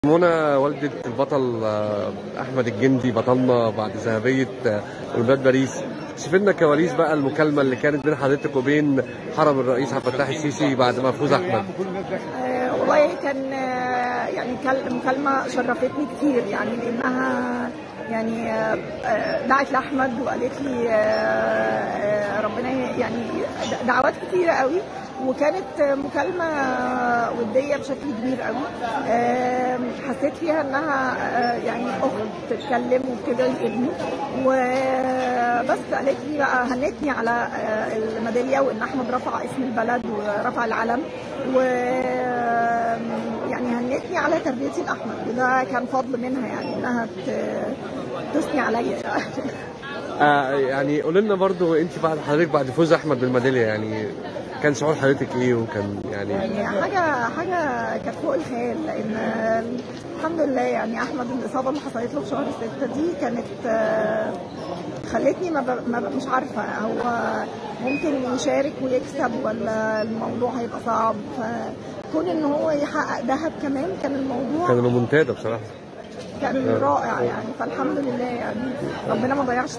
منى والدة البطل آه، أحمد الجندي بطلنا بعد ذهبية آه، أولمبياد باريس شوف لنا كواليس بقى المكالمة اللي كانت بين حضرتك وبين حرم الرئيس عبد الفتاح السيسي بعد ما فوز أحمد آه، والله كان آه، يعني كل- مكالمة شرفتني كتير يعني لأنها يعني آه، آه، دعت لأحمد وقالت لي آه، آه، ربنا يعني د- دعوات كتيرة قوي وكانت آه، مكالمة ودية بشكل كبير قوي آه، حسيت فيها انها آه، يعني اخت تتكلم وكده لابني وبس قالت لي بقى هنتني على آه، الميداليه وان احمد رفع اسم البلد ورفع العلم و يعني هنتني على تربيتي لاحمد وده كان فضل منها يعني انها ت- تثني عليا يعني آه يعني قول لنا برضو أنت بعد حضرتك بعد فوز أحمد بالميدالية يعني كان شعور حضرتك إيه وكان يعني يعني حاجة حاجة كانت فوق الخيال لأن الحمد لله يعني أحمد الإصابة اللي حصلت له في شهر ستة دي كانت آه، خلتني ما, ب... ما ب... مش عارفة هو ممكن يشارك ويكسب ولا الموضوع هيبقى صعب فكون إن هو يحقق ذهب كمان كان الموضوع كان منتدى بصراحة كان رائع يعني فالحمد لله يعني ربنا ما ضيعش